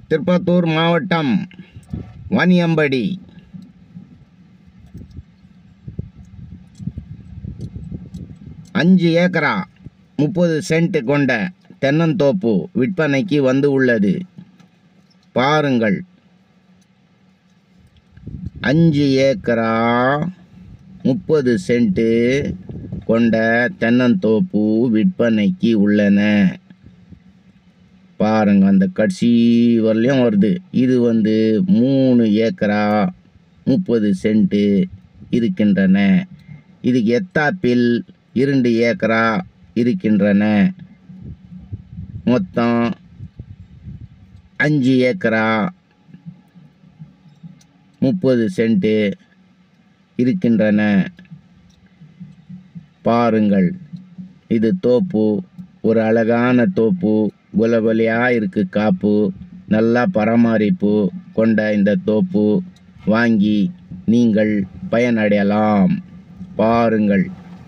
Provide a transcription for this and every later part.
திருப்பத்தூர் மாவட்டம் வாணியம்படி அஞ்சு ஏக்கரா முப்பது சென்ட் கொண்ட தென்னந்தோப்பு விற்பனைக்கு வந்து உள்ளது பாருங்கள் அஞ்சு ஏக்கரா முப்பது சென்ட்டு கொண்ட தென்னந்தோப்பு விற்பனைக்கு உள்ளன பாருங்க அந்த கடைசி வரலையும் வருது இது வந்து மூணு ஏக்கரா முப்பது சென்ட்டு இருக்கின்றன இதுக்கு எத்தாப்பில் இரண்டு ஏக்கரா இருக்கின்றன மொத்தம் அஞ்சு ஏக்கரா முப்பது சென்ட்டு இருக்கின்றன பாருங்கள் இது தோப்பு ஒரு அழகான தோப்பு குலகுலையாக இருக்கு காப்பு நல்லா பராமரிப்பு கொண்ட இந்த தோப்பு வாங்கி நீங்கள் பயனடையலாம் பாருங்கள்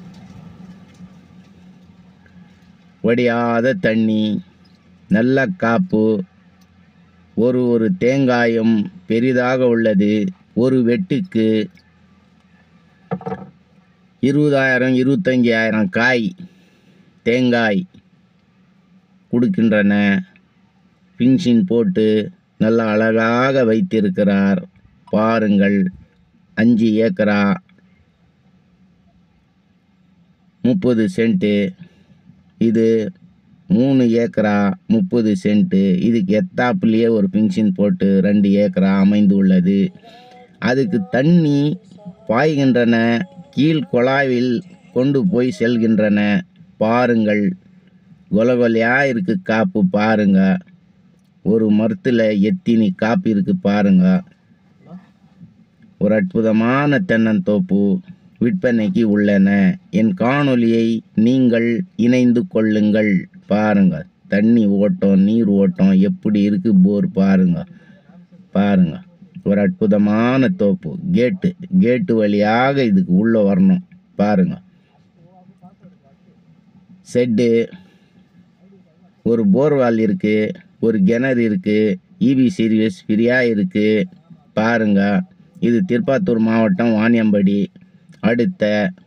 வடியாத தண்ணி நல்ல காப்பு ஒரு ஒரு தேங்காயும் பெரிதாக உள்ளது ஒரு வெட்டுக்கு இருபதாயிரம் இருபத்தஞ்சாயிரம் காய் தேங்காய் கொடுக்கின்றன பின்ஷின் போட்டு நல்ல அழகாக வைத்திருக்கிறார் பாருங்கள் அஞ்சு ஏக்கரா முப்பது சென்ட்டு இது மூணு ஏக்கரா முப்பது சென்ட்டு இதுக்கு எத்தாப்புலேயே ஒரு பின்ஷின் போட்டு ரெண்டு ஏக்கரா அமைந்து உள்ளது அதுக்கு தண்ணி பாய்கின்றன கீழ் குழாயில் கொண்டு போய் செல்கின்றன பாருங்கள் கொலகொலையா இருக்கு காப்பு பாருங்க ஒரு மரத்தில் எத்தினி காப்பு இருக்கு பாருங்க ஒரு அற்புதமான தென்னந்தோப்பு விற்பனைக்கு உள்ளன என் காணொளியை நீங்கள் இணைந்து கொள்ளுங்கள் பாருங்க தண்ணி ஓட்டம் நீர் ஓட்டம் எப்படி இருக்கு போர் பாருங்க பாருங்க ஒரு அற்புதமான தோப்பு கேட்டு கேட்டு வழியாக இதுக்கு உள்ளே வரணும் பாருங்க செட்டு ஒரு போர்வால் இருக்கு ஒரு கிணறு இருக்கு இபி சர்வீஸ் ஃப்ரீயாக இருக்கு பாருங்க இது திருப்பாத்தூர் மாவட்டம் வாணியம்படி அடுத்த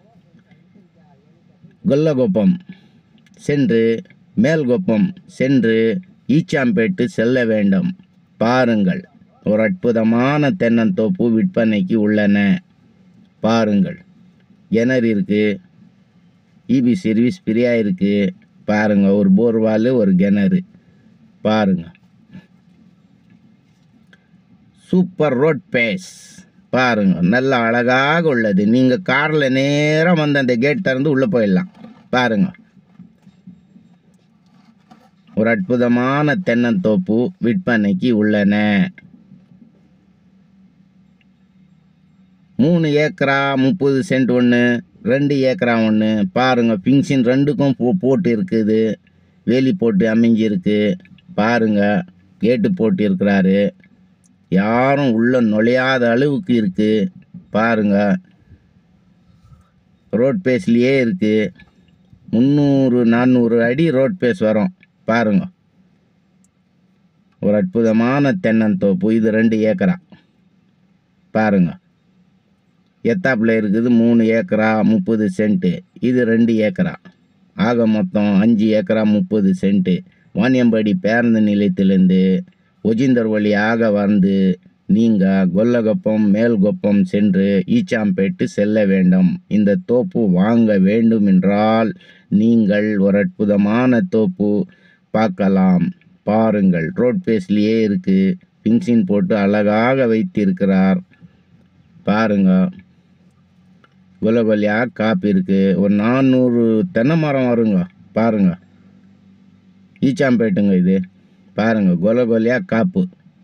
கொல்லகுப்பம் சென்று மேல்குப்பம் சென்று ஈச்சாம்பேட்டு செல்ல வேண்டும் பாருங்கள் ஒரு அற்புதமான தென்னந்தோப்பு விற்பனைக்கு உள்ளன பாருங்கள் கிணறு இருக்கு இபி சர்வீஸ் ஃப்ரீயாக இருக்கு பாருங்க ஒரு போர்வால் ஒரு கிணறு பாருங்க சூப்பர் ரோட் பேஸ் பாருங்க நல்ல அழகாக உள்ளது நீங்கள் காரில் நேராக வந்து அந்த கேட் திறந்து உள்ளே போயிடலாம் பாருங்க ஒரு அற்புதமான தென்னந்தோப்பு விற்பனைக்கு உள்ளன மூணு ஏக்கரா முப்பது சென்ட் ஒன்று ரெண்டு ஏக்கரா ஒன்று பாருங்கள் பிங்ஷன் ரெண்டுக்கும் போ போட்டு இருக்குது வேலி போட்டு அமைஞ்சிருக்கு பாருங்கள் கேட்டு போட்டு இருக்கிறாரு யாரும் உள்ள நுழையாத அளவுக்கு இருக்குது பாருங்கள் ரோட் பேஸ்லேயே இருக்குது முந்நூறு நானூறு அடி ரோட் பேஸ் வரும் பாருங்க ஒரு அற்புதமான தென்னந்தோப்பு இது ரெண்டு ஏக்கரா பாருங்க எத்தாப்பில் இருக்குது மூணு ஏக்கரா முப்பது சென்ட்டு இது ரெண்டு ஏக்கரா ஆக மொத்தம் அஞ்சு ஏக்கரா முப்பது சென்ட்டு வாணியம்பாடி பேருந்து நிலையத்திலேருந்து ஒஜிந்தர் வழியாக வந்து நீங்கள் கொல்லகப்பம் மேல்கொப்பம் சென்று ஈச்சாம்பேட்டு செல்ல வேண்டும் இந்த தோப்பு வாங்க வேண்டும் என்றால் நீங்கள் ஒரு அற்புதமான தோப்பு பார்க்கலாம் பாருங்கள் ரோட் பேஸ்லேயே இருக்குது பின்சின் போட்டு அழகாக வைத்திருக்கிறார் பாருங்க குலகொல்லியாக காப்பி இருக்குது ஒரு நானூறு தென்னை மரம் வருங்க பாருங்க ஈச்சாம்பேட்டுங்க இது பாருங்க குலகொல்லியாக காப்பு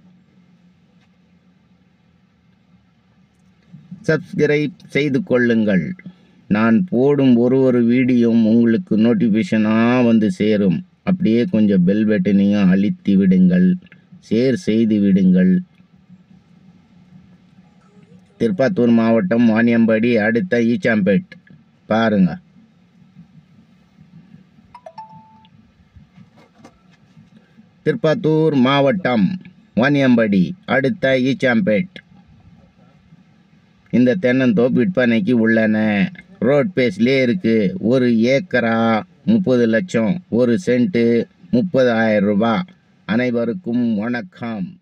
சப்ஸ்கிரைப் செய்து கொள்ளுங்கள் நான் போடும் ஒரு ஒரு வீடியோவும் உங்களுக்கு நோட்டிஃபிகேஷனாக வந்து சேரும் அப்படியே கொஞ்சம் பெல் பட்டனையும் அழுத்தி விடுங்கள் ஷேர் செய்து விடுங்கள் திருப்பாத்தூர் மாவட்டம் வாணியம்பாடி அடுத்த ஈச்சாம்பேட் பாருங்க திருப்பாத்தூர் மாவட்டம் வாணியம்பாடி அடுத்த ஈச்சாம்பேட் இந்த தென்னந்தோப்பு விற்பனைக்கு உள்ளன ரோட் பேஸ்லேயே இருக்குது ஒரு ஏக்கரா முப்பது லட்சம் ஒரு சென்ட்டு முப்பதாயிரம் ரூபாய் அனைவருக்கும் வணக்கம்